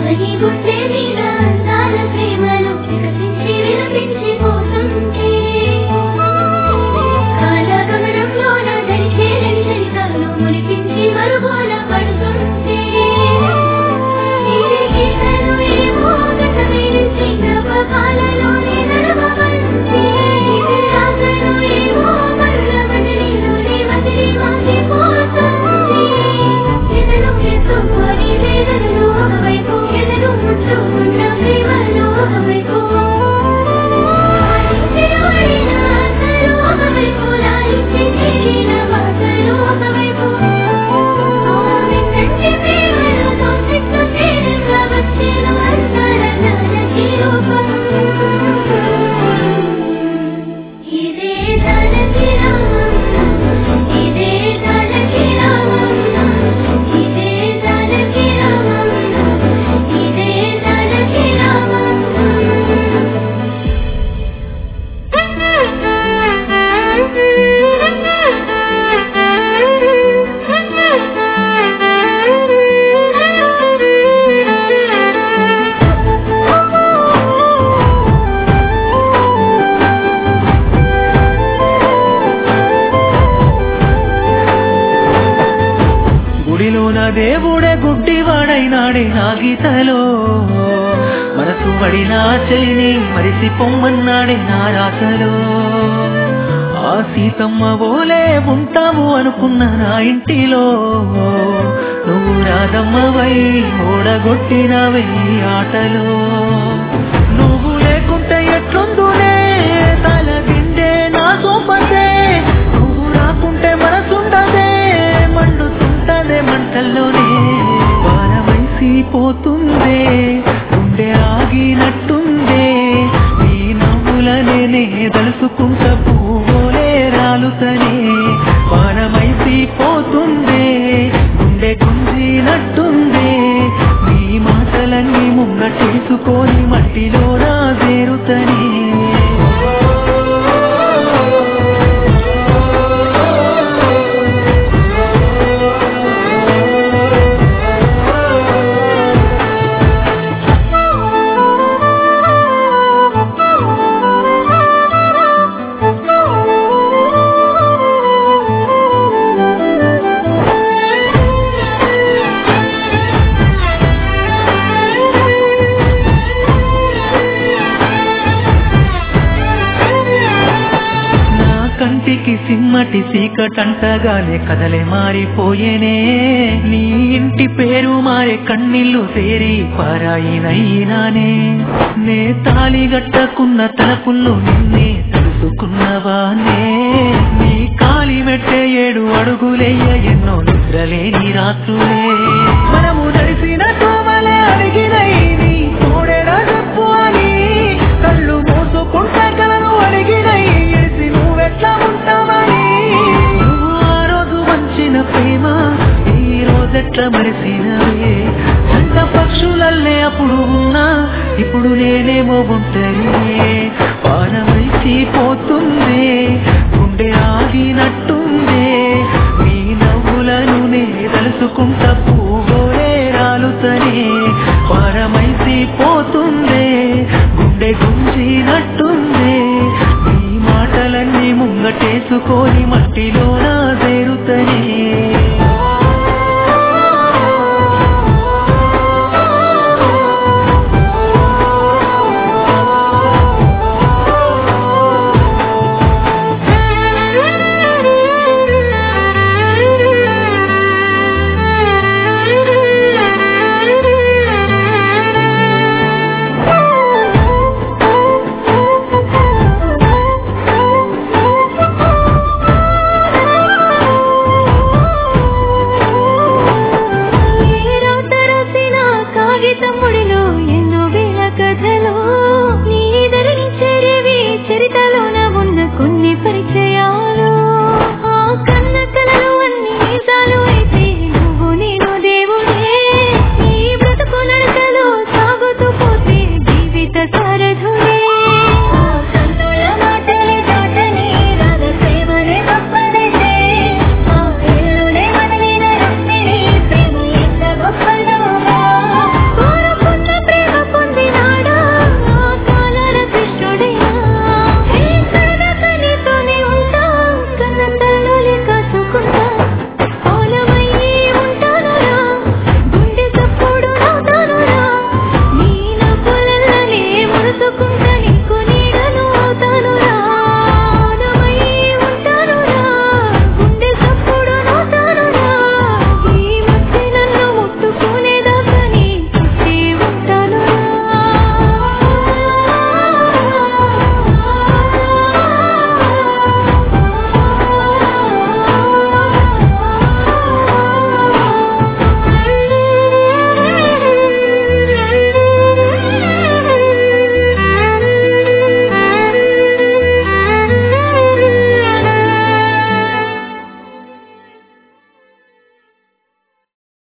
నీ గుండె మీద అందాల ప్రేమలు వికసించి విలపించిపోతుంటే కాలగమనంలోన దరిచేరని చరితాలు మురిపించి మరుగోల పడుతుంటే ఇది గీతలు ఏమో గతమే నుంచి జ్ఞాపకాలలోనే నడవమంటే ఇది రాతలు ఏమో మరుల మండలిలోనే వదిలి మాసిపోతుంది ఎదను ఎత్తుకొని వేదనలు ఒకవైపు ఎదను ముట్టుకున్న ప్రేమలు ఒకవైపు లాలించిన ఆశలు ఒకవైపు లాలించి తీరిన బాధలు ఒకవైపు విన్నంటి ప్రేమలు తోసిట్టు తీరంగా వచ్చేను అందాల జానకి రూపం ఇదే జానకి రామం ఇదే జానకి రామం ఇదే జానకి రామం ఇదే జానకి రామం గుడిలోన దేవుడే గుడ్డివాడైనాడే నా గీతలో మనసు పడిన చెలిని మరిసి పొమ్మన్నాడే నా రాతలో ఆ సీతమ్మ ఓలే ఉంటావు అనుకున్న నా ఇంటిలో నువ్వు రాధమ్మవై ఓడగొట్టినవే ఈ ఆటలో నువ్వు లేకుంటే ఎట్లుందునే తలగిండే నా సోపతే నువ్వు రాకుంటే మనసుండదే మండుతుంటదే మంటల్లోనే వారమైసి పోతుందే గుండె ఆగినట్టుందే నీ నవ్వులనే తలుసుకుంట పువ్వులే రాలుతనే వారమైసి పోతుందే గుండె గుంజినట్టుందే నీ మాటలన్నీ ముంగటేసుకొని మట్టిలో నా చేరుతనే నా కంటికి సిమ్మటి సీకటంటగానే కదలే మారిపోయేనే నీ ఇంటి పేరు మారే కన్నీళ్లు తేరి పారాయినైనానే నే తాళి గట్టకున్న తలపుల్లో నిన్నే తెలుసుకున్నవానే నీ కాలి మెట్టే ఏడు అడుగులేయ ఎన్నో నిద్రలేని రాత్రులే మనము నడిసిన తోమలే అడిగినై నీ తోడేడా చెప్పు అని కళ్ళు మూసుకుంటే కలను అడిగినై ఎడిసి నువ్వెట్లా ఉంటావని నువ్వు ఆ రోజు వంచిన ప్రేమ ఈ రోజెట్లా మరిసినవే జంట పక్షులల్లే అప్పుడు ఉన్నా ఇప్పుడు నేనేమో ఒంటరినే పానమైసి పోతుంది గుండె ఆగినట్టుందే నీ నవ్వులను నే తలుసుకుంటా పూ